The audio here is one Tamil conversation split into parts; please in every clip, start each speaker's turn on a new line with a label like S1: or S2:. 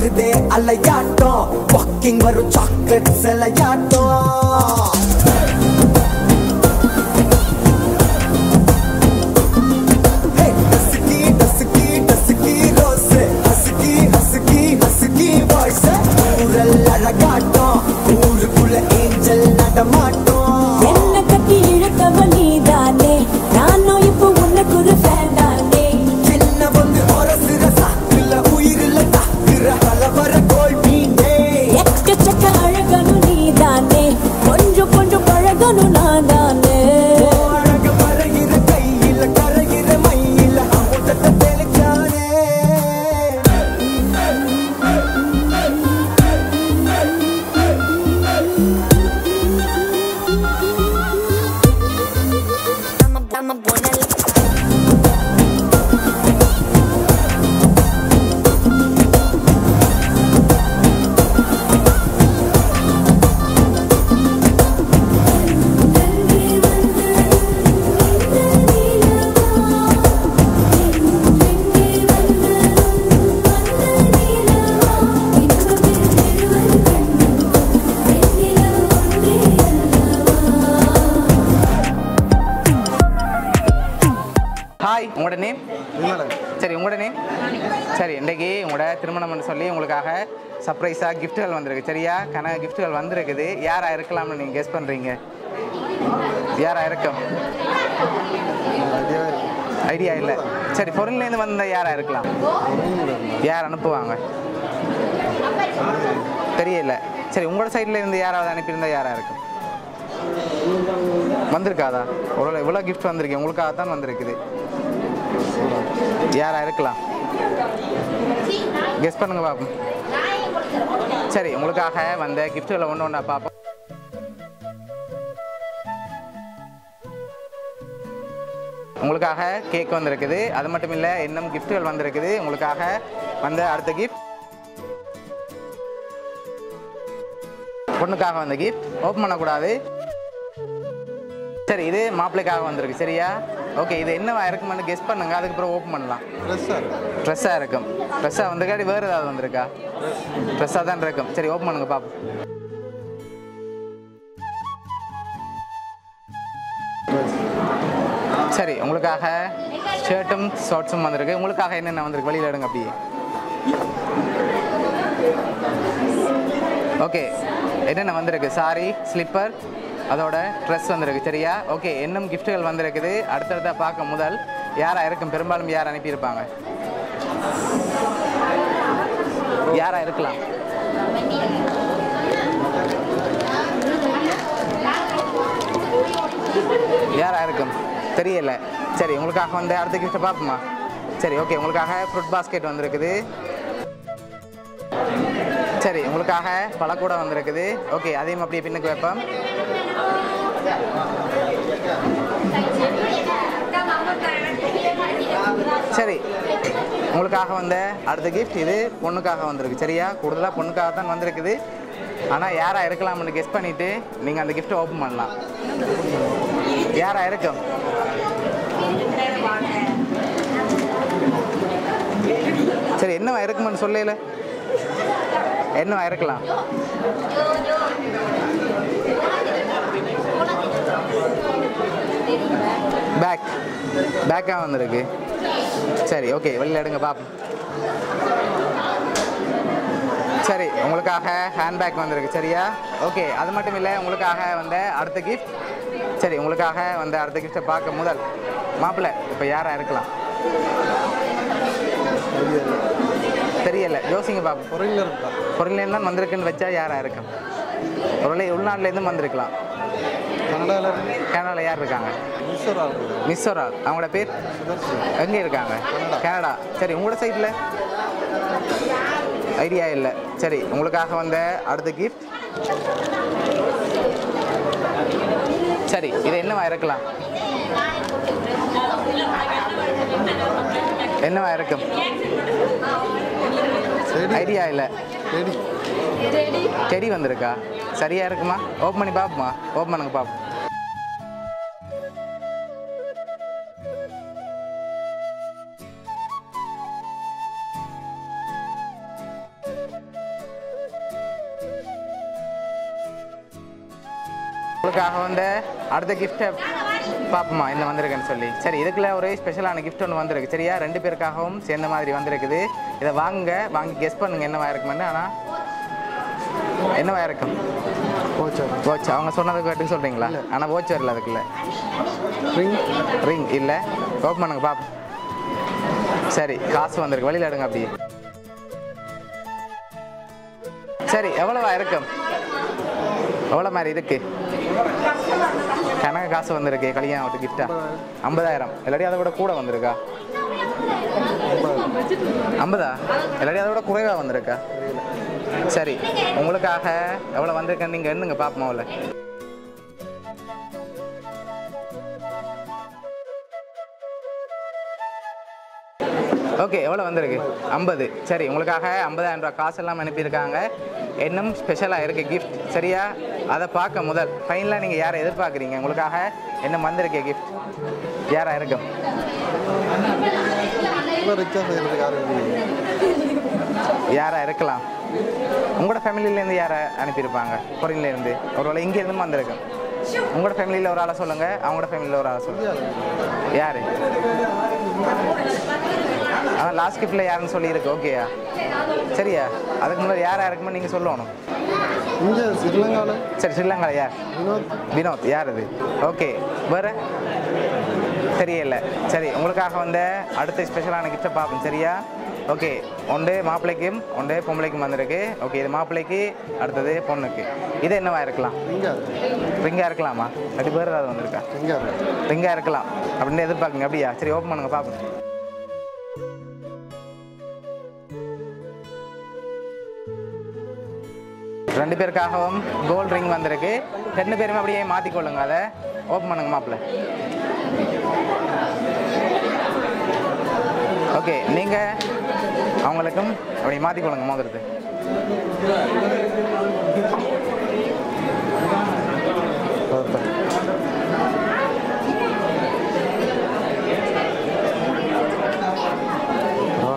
S1: வருதே அலையாட்டம் வாக்கிங் வரும் சாக்லேட் சிலையாட்டம் Hey, டசுக்கி, டசுக்கி, டசுக்கி ரோஸு. ஹசுக்கி, ஹசுக்கி, ஹசுக்கி voice. ஊரல் அழகாட்டம் ஊருக்குள்ள ஏஞ்சல் நடமாட்டம்
S2: என்ன கட்டி இழுத்தவ நீதானே நானும் இப்போ உனக்கு ஒரு ஃபேன் தானே
S1: சின்ன வந்து ஒரசுற சாக்குல உயிரில தாக்குற கலவர கோல் மீனே
S2: எக்கச்சக்க அழகனும் நீதானே கொஞ்சம் கொஞ்சம் பழகனும் நான் தானே
S1: அழக பறகிற கையில கரைகிற மயில அமுதத்தை தெளிச்சானே
S3: ஹாய் உங்களோட நேம் சரி உங்களோட நேம் சரி இன்றைக்கி உங்களோட திருமணம்னு சொல்லி உங்களுக்காக சர்ப்ரைஸாக கிஃப்ட்டுகள் வந்திருக்கு சரியா கன கிஃப்ட்டுகள் வந்திருக்குது யாரா இருக்கலாம்னு நீங்கள் கெஸ் பண்ணுறீங்க யாரா இருக்கும் ஐடியா இல்லை சரி பொருள்லேருந்து வந்த யாரா இருக்கலாம் யார் அனுப்புவாங்க தெரியல சரி உங்களோட சைடில் இருந்து யாராவது அனுப்பியிருந்தா யாரா இருக்கும் வந்திருக்காதா ஒரு இவ்வளோ கிஃப்ட் வந்திருக்கு உங்களுக்காக தான் வந்திருக்குது யாரா இருக்கலாம் கெஸ் பண்ணுங்க பாப்போம் சரி உங்களுக்காக வந்த கிஃப்ட்டுகளை ஒன்று ஒன்றா பார்ப்போம் உங்களுக்காக கேக் வந்திருக்குது அது மட்டும் இல்லை இன்னும் கிஃப்ட்டுகள் வந்திருக்குது உங்களுக்காக வந்த அடுத்த கிஃப்ட் பொண்ணுக்காக வந்த கிஃப்ட் ஓப்பன் பண்ணக்கூடாது சரி இது மாப்பிள்ளைக்காக வந்திருக்கு சரியா ஓகே இது என்னவா இருக்குமான்னு கெஸ் பண்ணுங்க அதுக்கப்புறம் ஓப்பன் பண்ணலாம் ட்ரெஸ்ஸாக இருக்கும் ட்ரெஸ்ஸாக வந்திருக்காடி வேறு ஏதாவது வந்திருக்கா ட்ரெஸ்ஸாக தான் இருக்கும் சரி ஓப்பன் பண்ணுங்க பாப்போம் சரி உங்களுக்காக ஷர்ட்டும் ஷார்ட்ஸும் வந்திருக்கு உங்களுக்காக என்னென்ன வந்திருக்கு வெளியில் எடுங்க அப்படியே ஓகே என்னென்ன வந்திருக்கு சாரி ஸ்லிப்பர் அதோட ட்ரெஸ் வந்திருக்கு சரியா ஓகே இன்னும் கிஃப்ட்டுகள் வந்திருக்குது அடுத்தடுத்த பார்க்க முதல் யாரா இருக்கும் பெரும்பாலும் யார் அனுப்பியிருப்பாங்க யாரா இருக்கலாம் யாரா இருக்கும் தெரியல சரி உங்களுக்காக வந்து அடுத்த கிஃப்ட்டை பார்ப்போமா சரி ஓகே உங்களுக்காக ஃப்ரூட் பாஸ்கெட் வந்திருக்குது சரி உங்களுக்காக பழக்கூடை வந்திருக்குது ஓகே அதையும் அப்படியே பின்னுக்கு வைப்போம் சரி உங்களுக்காக வந்த அடுத்த கிஃப்ட் இது பொண்ணுக்காக வந்திருக்கு சரியா கூடுதலாக பொண்ணுக்காக தான் வந்திருக்குது ஆனால் யாரா இருக்கலாம்னு கெஸ் பண்ணிட்டு நீங்கள் அந்த கிஃப்ட்டை ஓப்பன் பண்ணலாம் யாரா இருக்கும் சரி என்னவா இருக்குமான்னு சொல்லல என்னவா இருக்கலாம் பேக் பேக்காக வந்திருக்கு சரி ஓகே வெளியில் எடுங்க பாப்போம் சரி உங்களுக்காக ஹேண்ட்பேக் வந்திருக்கு சரியா ஓகே அது மட்டும் இல்லை உங்களுக்காக வந்த அடுத்த கிஃப்ட் சரி உங்களுக்காக வந்த அடுத்த கிஃப்ட்டை பார்க்க முதல் மாப்பிள்ளை இப்போ யாரா இருக்கலாம் தெரியல யோசிங்க பாப்போம் பொருள்லேருந்து தான் வந்திருக்குன்னு வச்சா யாரா இருக்கும் ஒருவேளை உள்நாட்டிலேருந்து வந்திருக்கலாம் கனடாவில் யார் இருக்காங்க மிஸ்ஸோரா அவங்களோட பேர் எங்கே இருக்காங்க கனடா சரி உங்களோட சைடில் ஐடியா இல்லை சரி உங்களுக்காக வந்த அடுத்த கிஃப்ட் சரி இது என்னவா இருக்கலாம் என்னவா இருக்கும் ஐடியா இல்லை செடி வந்திருக்கா சரியா இருக்குமா ஓப்பன் பண்ணி பார்ப்போமா ஓப்பன் பண்ணுங்க பார்ப்போம் உங்களுக்காக வந்து அடுத்த கிஃப்ட்டை பார்ப்போமா என்ன வந்திருக்குன்னு சொல்லி சரி இதுக்குள்ள ஒரு ஸ்பெஷலான கிஃப்ட் ஒன்று வந்திருக்கு சரியா ரெண்டு பேருக்காகவும் சேர்ந்த மாதிரி வந்திருக்குது இதை வாங்குங்க வாங்கி கெஸ் பண்ணுங்க என்னவா இருக்குமென்னு ஆனால் என்னவா இருக்கும்
S4: போச்சா
S3: வாட்ச் அவங்க சொன்னதை கேட்டு சொல்கிறீங்களா ஆனால் வாட்ச் வரல அதுக்குள்ள
S4: ரிங்
S3: ரிங் இல்லை ஓப்பன் பண்ணுங்க பாப்போம் சரி காசு வந்திருக்கு வெளியில் எடுங்க அப்படியே சரி எவ்வளவா இருக்கும் எவ்வளோ மாதிரி இருக்கு கணக்கு காசு வந்திருக்கு கல்யாணம் கிஃப்டா ஐம்பதாயிரம் இல்லாட்டி அதை விட கூட வந்திருக்கா ஐம்பதா இல்லாட்டி அதை விட குறைவாக வந்திருக்கா சரி உங்களுக்காக எவ்வளோ வந்திருக்குன்னு நீங்கள் எண்ணுங்க பார்ப்போம் அவ்வளோ ஓகே எவ்வளோ வந்திருக்கு ஐம்பது சரி உங்களுக்காக ஐம்பதாயிரம் ரூபா காசு எல்லாம் அனுப்பியிருக்காங்க இன்னும் ஸ்பெஷலாக இருக்குது கிஃப்ட் சரியா அதை பார்க்க முதல் ஃபைனலாக நீங்கள் யாரை எதிர்பார்க்குறீங்க உங்களுக்காக என்ன வந்திருக்கு கிஃப்ட் யாரா இருக்கும்
S4: இவ்வளோ ரிச்சாக செய்கிறதுக்கு யாரும் இல்லையே
S3: யாரா இருக்கலாம் உங்களோட ஃபேமிலியிலேருந்து யாரை அனுப்பியிருப்பாங்க ஃபாரின்லேருந்து ஒருவேளை இங்கேருந்து வந்திருக்கும் உங்களோட ஃபேமிலியில் ஒரு ஆளை சொல்லுங்கள் அவங்களோட ஃபேமிலியில் ஒரு ஆளை சொல்லுங்கள் யார் அதான் லாஸ்ட் கிஃப்டில் யாருன்னு சொல்லியிருக்கு ஓகேயா சரியா அதுக்கு முன்னாடி யாரா இருக்குமோ நீங்கள் சொல்லணும்
S4: இங்கே ஸ்ரீலங்காவில்
S3: சரி ஸ்ரீலங்காவில் யார்
S4: வினோத்
S3: வினோத் யார் இது ஓகே வேற தெரியல சரி உங்களுக்காக வந்த அடுத்த ஸ்பெஷலான கிஃப்ட்டை பார்ப்போம் சரியா ஓகே ஒன்று மாப்பிள்ளைக்கும் ஒன்று பொம்பளைக்கும் வந்திருக்கு ஓகே இது மாப்பிள்ளைக்கு அடுத்தது பொண்ணுக்கு இது என்னவா இருக்கலாம்
S4: இங்கே
S3: ரிங்காக இருக்கலாமா அப்படி வேறு ஏதாவது வந்திருக்கா
S4: இங்கே
S3: ரிங்காக இருக்கலாம் அப்படின்னு எதிர்பார்க்குங்க அப்படியா சரி ஓப்பன் பண்ணுங்க பார்ப்போம் ரெண்டு பேருக்காகவும் கோல்ட் ரிங் வந்திருக்கு ரெண்டு பேருமே அப்படியே மாற்றிக்கொள்ளுங்க அதை ஓப்பன் பண்ணுங்க மாப்பிள்ள ஓகே நீங்கள் அவங்களுக்கும் அப்படி மாற்றிக்கொள்ளுங்க மோதிரத்து
S4: பார்த்தேன் ஆ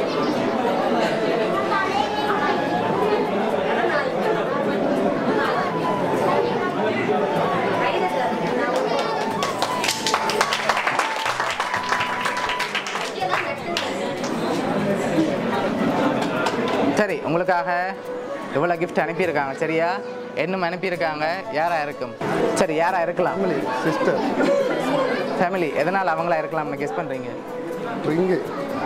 S3: சரி உங்களுக்காக இவ்வளோ கிஃப்ட் அனுப்பியிருக்காங்க சரியா இன்னும் அனுப்பியிருக்காங்க யாரா இருக்கும் சரி யாரா இருக்கலாம்
S4: ஃபேமிலி சிஸ்டர்
S3: ஃபேமிலி எதனால் அவங்களா இருக்கலாம்னு கெஸ் பண்ணுறீங்க
S4: ரிங்கு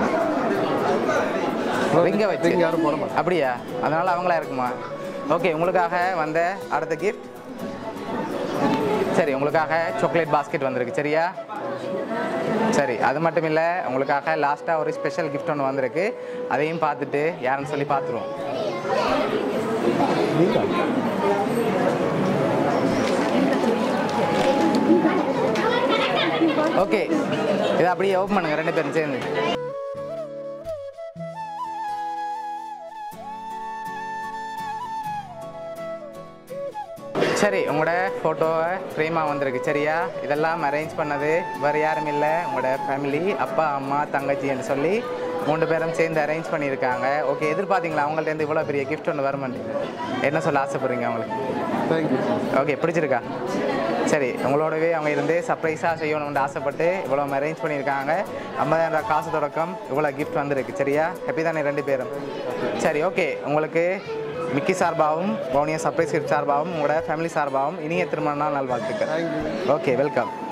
S3: ரிங்க வச்சு
S4: ரிங் யாரும் போட மாட்டாங்க
S3: அப்படியா அதனால அவங்களா இருக்குமா ஓகே உங்களுக்காக வந்த அடுத்த கிஃப்ட் சரி உங்களுக்காக சாக்லேட் பாஸ்கெட் வந்திருக்கு சரியா சரி அது மட்டும் இல்லை உங்களுக்காக லாஸ்ட்டாக ஒரு ஸ்பெஷல் கிஃப்ட் ஒன்று வந்திருக்கு அதையும் பார்த்துட்டு யாருன்னு சொல்லி பார்த்துருவோம்
S4: நீங்களா
S3: ஓகே இதை அப்படியே ஓப்பன் பண்ணுங்க ரெண்டு பேரும் சேர்ந்து சரி உங்களோட ஃபோட்டோவை ஃப்ரேமாக வந்திருக்கு சரியா இதெல்லாம் அரேஞ்ச் பண்ணது வேறு யாரும் இல்லை உங்களோட ஃபேமிலி அப்பா அம்மா தங்கச்சின்னு சொல்லி மூணு பேரும் சேர்ந்து அரேஞ்ச் பண்ணியிருக்காங்க ஓகே எதிர்பார்த்தீங்களா அவங்கள்ட்ட இவ்வளோ பெரிய கிஃப்ட் ஒன்று வருமான்னு என்ன சொல்ல ஆசைப்படுறீங்க அவங்களுக்கு
S4: தேங்க்யூ
S3: ஓகே பிடிச்சிருக்கா சரி உங்களோடவே அவங்க இருந்து சர்ப்ரைஸாக செய்யணும்னு ஆசைப்பட்டு இவ்வளோ அரேஞ்ச் பண்ணியிருக்காங்க ஐம்பதாயிரம் ரூபாய் காசு தொடக்கம் இவ்வளோ கிஃப்ட் வந்திருக்கு சரியா ஹாப்பி தானே ரெண்டு பேரும் சரி ஓகே உங்களுக்கு மிக்கி சார்பாகவும் பவுனியா சர்ப்ரைஸ் கிஃப்ட் சார்பாகவும் உங்களோட ஃபேமிலி சார்பாகவும் இனிய திருமண நாள் நல்வாழ்த்துக்கள்
S4: தேங்க்யூ
S3: ஓகே வெல்கம்